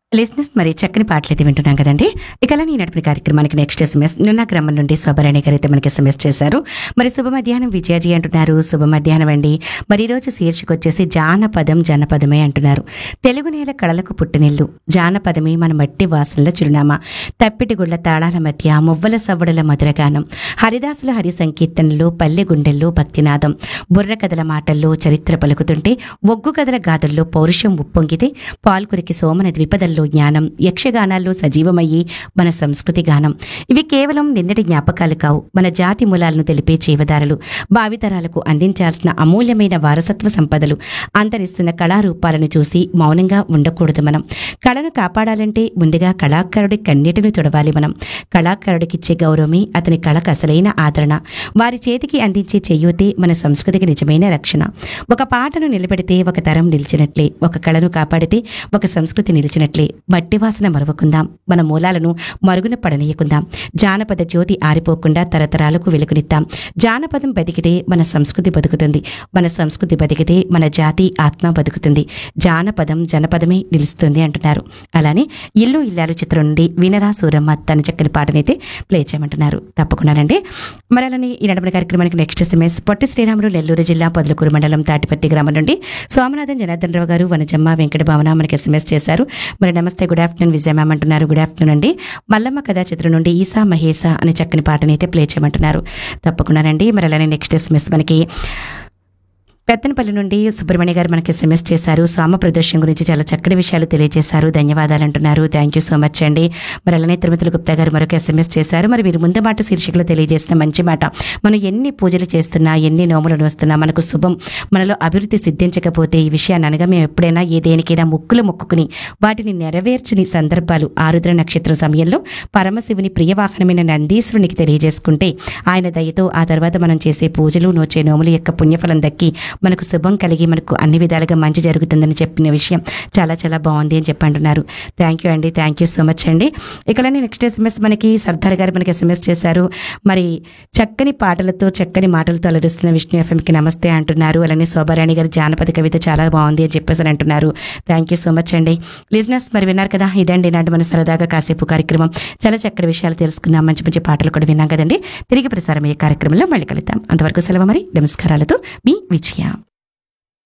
లిస్నెస్ మరి చక్కని పాటలు అయితే వింటున్నాం కదండి ఇక అలా నేను నడిపిన కార్యక్రమానికి నెక్స్ట్ ఎస్ఎంఎస్ నిన్న గ్రామం నుండి శోభరాణి గారు అయితే మనకి ఎస్ఎంఎస్ చేశారు మరి శుభ మధ్యాహ్నం విజయాజీ అంటున్నారు శుభ మధ్యాహ్నం అండి మరి ఈ రోజు శీర్షిక వచ్చేసి జానపదం జనపదమే అంటున్నారు తెలుగు నేల కళలకు పుట్టినిల్లు జానపదమే మన మట్టి వాసనల చిరునామా తప్పిటి గుళ్ళ తాళాల మధ్య మువ్వల సవ్వడుల మధురగానం హరిదాసుల హరి సంకీర్తనలు పల్లె గుండెల్లో భక్తినాదం బుర్ర కథల మాటల్లో చరిత్ర పలుకుతుంటే ఒగ్గు కథల గాథల్లో పౌరుషం ఉప్పొంగితే పాల్కురికి సోమన ద్విపదల్లో జ్ఞానం యక్షగానాల్లో సజీవమయ్యి మన సంస్కృతి గానం ఇవి కేవలం నిన్నటి జ్ఞాపకాలు కావు మన జాతి మూలాలను తెలిపే జీవధారలు భావితరాలకు అందించాల్సిన అమూల్యమైన వారసత్వ సంపదలు అంతరిస్తున్న కళారూపాలను చూసి మౌనంగా ఉండకూడదు మనం కళను కాపాడాలంటే ముందుగా కళాకారుడి కన్నీటిని తుడవాలి మనం కళాకారుడికిచ్చే గౌరవమే అతని కళకు అసలైన ఆదరణ వారి చేతికి అందించే చెయ్యూతే మన సంస్కృతికి నిజమైన రక్షణ ఒక పాటను నిలబెడితే ఒక తరం నిలిచినట్లే ఒక కళను కాపాడితే ఒక సంస్కృతి నిలిచినట్లే మట్టి వాసన మరువకుందాం మన మూలాలను మరుగున పడనీయకుందాం జానపద జ్యోతి ఆరిపోకుండా తరతరాలకు వెలుగునిద్దాం జానపదం బతికితే మన సంస్కృతి బతుకుతుంది మన సంస్కృతి బతికితే మన జాతి ఆత్మ బతుకుతుంది జానపదం జనపదమే నిలుస్తుంది అంటున్నారు అలానే ఇల్లు ఇల్లాలు చిత్రం నుండి వీణరా సూరమ్మ తన చక్కని పాటనైతే ప్లే చేయమంటున్నారు తప్పకుండానండి మరి అలానే ఈ నడపడి కార్యక్రమానికి నెక్స్ట్ ఎస్ఎంఎస్ పొట్టి శ్రీరాములు నెల్లూరు జిల్లా పొదలకూరు మండలం తాటిపత్తి గ్రామం నుండి సోమనాథన్ జనార్దన్ రావు గారు వనజమ్మ వెంకట భావన మనకి ఎస్ఎంఎస్ చేశారు మరి నమస్తే గుడ్ ఆఫ్టర్నూన్ విజయ మ్యామ్ అంటున్నారు గుడ్ ఆఫ్టర్నూన్ అండి మల్లమ్మ కథా చిత్రం నుండి ఈసా మహేస అనే చక్కని పాటని అయితే ప్లే చేయమంటున్నారు తప్పకుండానండి మరి అలానే నెక్స్ట్ ఎస్ఎంఎస్ మనకి పెత్తనపల్లి నుండి సుబ్రహ్మణ్య గారు మనకి ఎస్ఎంఎస్ చేశారు సామ ప్రదర్శన గురించి చాలా చక్కటి విషయాలు తెలియజేశారు ధన్యవాదాలు అంటున్నారు థ్యాంక్ యూ సో మచ్ అండి మరి అలానే తిరుమతుల గుప్తా గారు మరొక ఎస్ఎంఎస్ చేశారు మరి మీరు ముందు మాట శీర్షికలో తెలియజేసిన మంచి మాట మనం ఎన్ని పూజలు చేస్తున్నా ఎన్ని నోములు నోస్తున్నా మనకు శుభం మనలో అభివృద్ధి సిద్ధించకపోతే ఈ విషయాన్ని అనగా మేము ఎప్పుడైనా ఏ దేనికైనా ముక్కులు మొక్కుకుని వాటిని నెరవేర్చని సందర్భాలు ఆరుద్ర నక్షత్ర సమయంలో పరమశివుని ప్రియవాహనమైన నందీశ్వరునికి తెలియజేసుకుంటే ఆయన దయతో ఆ తర్వాత మనం చేసే పూజలు నోచే నోముల యొక్క పుణ్యఫలం దక్కి మనకు శుభం కలిగి మనకు అన్ని విధాలుగా మంచి జరుగుతుందని చెప్పిన విషయం చాలా చాలా బాగుంది అని చెప్పి అంటున్నారు థ్యాంక్ యూ అండి థ్యాంక్ యూ సో మచ్ అండి ఇకలని నెక్స్ట్ ఎస్ఎంఎస్ మనకి సర్దార్ గారు మనకి ఎస్ఎంఎస్ చేశారు మరి చక్కని పాటలతో చక్కని మాటలతో అలరిస్తున్న విష్ణు ఎఫ్ఎంకి నమస్తే అంటున్నారు అలానే శోభారాణి గారి జానపద కవిత చాలా బాగుంది అని చెప్పేసి అని అంటున్నారు థ్యాంక్ యూ సో మచ్ అండి లిజినెస్ మరి విన్నారు కదా ఇదండి నాటి మన సరదాగా కాసేపు కార్యక్రమం చాలా చక్కటి విషయాలు తెలుసుకున్నాం మంచి మంచి పాటలు కూడా విన్నాం కదండి తిరిగి ప్రసారం అయ్యే కార్యక్రమంలో మళ్ళీ కలుద్దాం అంతవరకు సెలవు మరి నమస్కారాలతో మీ విజయ